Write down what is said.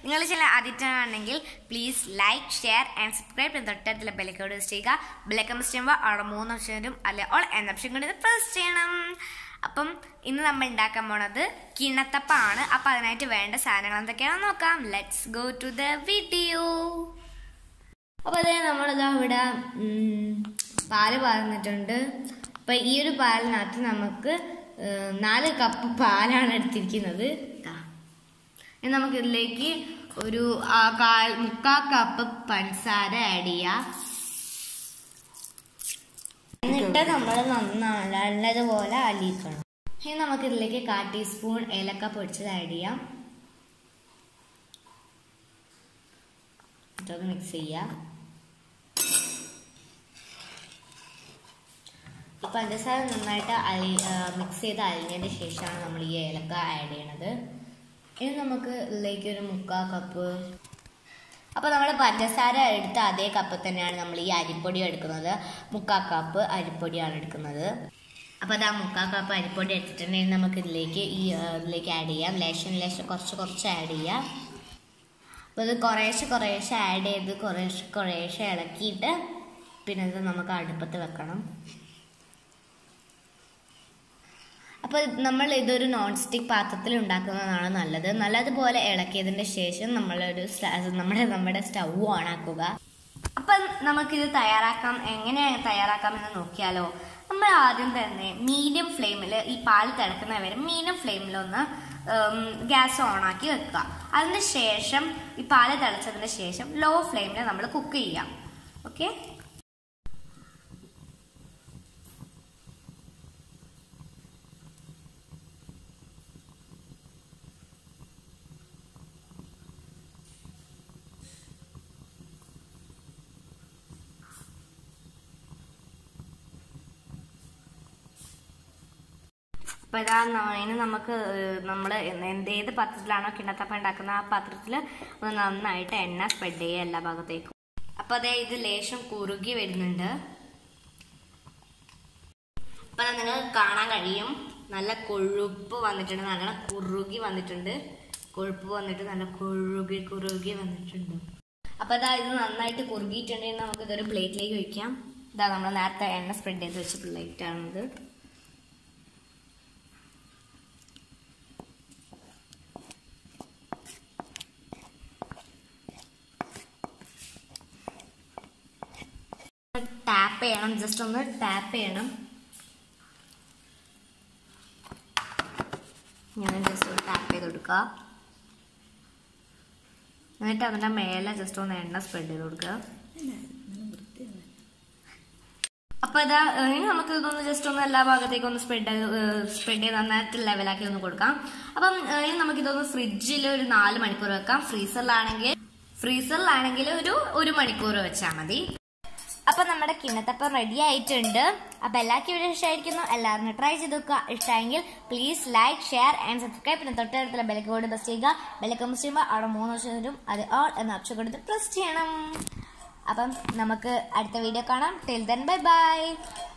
നിങ്ങൾ ചില ആദ്യമാണെങ്കിൽ please like share and subscribe എന്ന് തൊട്ടടുത്തുള്ള ബെലക്കോട് ചെയ്യുക ബെലക്കം ചെയ്യുമ്പോൾ അവിടെ മൂന്ന് ഓപ്ഷനും അല്ലെ ഓൾ എന്ന ഓപ്ഷൻ കൊണ്ട് പ്രസ് ചെയ്യണം അപ്പം ഇന്ന് നമ്മൾ ഉണ്ടാക്കാൻ പോണത് കിണത്തപ്പാണ് അപ്പം അതിനായിട്ട് വേണ്ട സാധനങ്ങൾ എന്തൊക്കെയാണെന്ന് നോക്കാം let's go to the video അപ്പോൾ അതേ നമ്മളിതാ ഇവിടെ ഉം, പാല് പാർന്നിട്ടുണ്ട് അപ്പം ഈ ഒരു പാലിനകത്ത് നമുക്ക് ഏഹ്, നാല് കപ്പ് പാലാണ് എടുത്തിരിക്കുന്നത് ദാ. ഇനി നമുക്ക് ഇതിലേക്ക് ഒരു ആ, കാൽ മുക്കാൽ കപ്പ് പഞ്ചസാര ആഡ് ചെയ്യാം എന്നിട്ട് നമ്മൾ നന്നായി നല്ലതുപോലെ അലിയിക്കണം ഇനി നമുക്ക് ഇതിലേക്ക് കാ ടീസ്പൂൺ ഏലക്ക പൊടിച്ചത് ആഡ് ചെയ്യാം ഇതൊക്കെ മിക്സ് ചെയ്യാം ഈ പഞ്ചസാര നന്നായിട്ട് അലി മിക്സ് ചെയ്ത് അലിഞ്ഞതിന് ശേഷമാണ് നമ്മൾ ഈ ഏലക്ക ആഡ് ചെയ്യണത് ഇനി നമുക്ക് ഇതിലേക്ക് ഒരു മുക്കാൽ കപ്പ് അപ്പോൾ നമ്മൾ പഞ്ചസാര എടുത്ത അതേ കപ്പ് തന്നെയാണ് നമ്മൾ ഈ അരിപ്പൊടി എടുക്കുന്നത് മുക്കാൽ കപ്പ് അരിപ്പൊടിയാണ് എടുക്കുന്നത് അപ്പോൾ അത് ആ മുക്കാൽ കപ്പ് അരിപ്പൊടി എടുത്തിട്ടുണ്ടെങ്കിൽ നമുക്ക് ഇതിലേക്ക് ഈ ആ, ഇതിലേക്ക് ആഡ് ചെയ്യാം ലേശം ലേശം കുറച്ച് കുറച്ച് ആഡ് ചെയ്യാം അപ്പോൾ ഇത് കുറേശ്ശെ കുറേശ്ശെ ആഡ് ചെയ്ത് കുറേശ്ശെ കുറേശ്ശെ ഇളക്കിയിട്ട് പിന്നെ ഇത് നമുക്ക് അടുപ്പത്ത് വെക്കണം അപ്പോൾ നമ്മൾ ഇതൊരു നോൺ സ്റ്റിക്ക് പാത്രത്തിൽ ഉണ്ടാക്കുന്നതാണ് നല്ലത് നല്ലതുപോലെ ഇളക്കിയതിന് ശേഷം നമ്മളൊരു സ്റ്റ- നമ്മുടെ നമ്മുടെ സ്റ്റൗ ഓൺ ആക്കുക അപ്പം നമുക്കിത് തയ്യാറാക്കാം എങ്ങനെ തയ്യാറാക്കാം എന്ന് നോക്കിയാലോ നമ്മൾ ആദ്യം തന്നെ മീഡിയം ഫ്ലെയിമിൽ ഈ പാൽ തിളക്കുന്ന വരെ മീഡിയം ഫ്ലെയിമിൽ ഒന്ന് ഗ്യാസ് ഓണാക്കി വെക്കുക അതിന് ശേഷം ഈ പാല് തിളച്ചതിന് ശേഷം ലോ ഫ്ലെയിമിൽ നമ്മൾ കുക്ക് ചെയ്യാം ഓക്കെ അപ്പോൾ ഇതാ ന- അതിന് നമുക്ക് നമ്മൾ എന്ത് ഏത് പാത്രത്തിലാണോ കിണ്ണത്തപ്പം ഉണ്ടാക്കുന്ന ആ പാത്രത്തിൽ ഒന്ന് നന്നായിട്ട് എണ്ണ സ്പ്രെഡ് ചെയ്യുക എല്ലാ ഭാഗത്തേക്കും അപ്പോൾ അതേ ഇത് ലേശം കുറുകി വരുന്നുണ്ട് അപ്പം നിങ്ങൾക്ക് കാണാൻ കഴിയും നല്ല കൊഴുപ്പ് വന്നിട്ടുണ്ട് നല്ല കുറുകി വന്നിട്ടുണ്ട് കൊഴുപ്പ് വന്നിട്ട് നല്ല കുറുകി കുറുകി വന്നിട്ടുണ്ട് അപ്പോൾ അതാ ഇത് നന്നായിട്ട് കുറുകിയിട്ടുണ്ടെങ്കിൽ നമുക്ക് ഇതൊരു പ്ലേറ്റിലേക്ക് വയ്ക്കാം ഇതാ നമ്മൾ നേരത്തെ എണ്ണ സ്പ്രെഡ് ചെയ്ത് വെച്ച പ്ലേറ്റാണിത് ടാപ്പ് ചെയ്യണം ജസ്റ്റ് ഒന്ന് ടാപ്പ് ചെയ്യണം ഇങ്ങനെ ജസ്റ്റ് ഒന്ന് ടാപ്പ് ചെയ്ത് കൊടുക്കുക എന്നിട്ട് അതിൻ്റെ മേലെ ജസ്റ്റ് ഒന്ന് എണ്ണ സ്പ്രെഡ് ചെയ്ത് കൊടുക്കുക അപ്പൊ ഇതാ ഇനി നമുക്ക് ഇതൊന്ന് ജസ്റ്റ് ഒന്ന് എല്ലാ ഭാഗത്തേക്കും ഒന്ന് സ്പ്രെഡ് സ്പ്രെഡ് ചെയ്ത് നന്നായിട്ട് ലെവലാക്കി ഒന്ന് കൊടുക്കാം അപ്പം ഏഹ്, ഇനി നമുക്ക് ഇതൊന്ന് ഫ്രിഡ്ജിൽ ഒരു നാല് മണിക്കൂർ വെക്കാം ഫ്രീസറിലാണെങ്കിൽ ഫ്രീസറിലാണെങ്കിൽ ഒരു ഒരു മണിക്കൂർ വെച്ചാൽ മതി അപ്പൊ നമ്മുടെ കിണ്ണത്തപ്പം റെഡി ആയിട്ടുണ്ട് അപ്പൊ എല്ലാവർക്കും വീഡിയോ ഇഷ്ടമായിരിക്കുന്നു എല്ലാവരും ട്രൈ ചെയ്ത് നോക്കുക ഇഷ്ടമായെങ്കിൽ please like share and subscribe പിന്നെ തൊട്ടടുത്തുള്ള ബെലക്ക് കൂടി പ്രസ് ചെയ്യുക ബെലക്ക് പ്രസ് ചെയ്യുമ്പോൾ അവിടെ മൂന്ന് ഓപ്ഷൻ വരും അത് ഓൾ എന്ന ഓപ്ഷൻ കൊടുത്ത് പ്രസ് ചെയ്യണം അപ്പം നമുക്ക് അടുത്ത വീഡിയോ കാണാം ടിൽ ദെൻ ബൈ ബൈ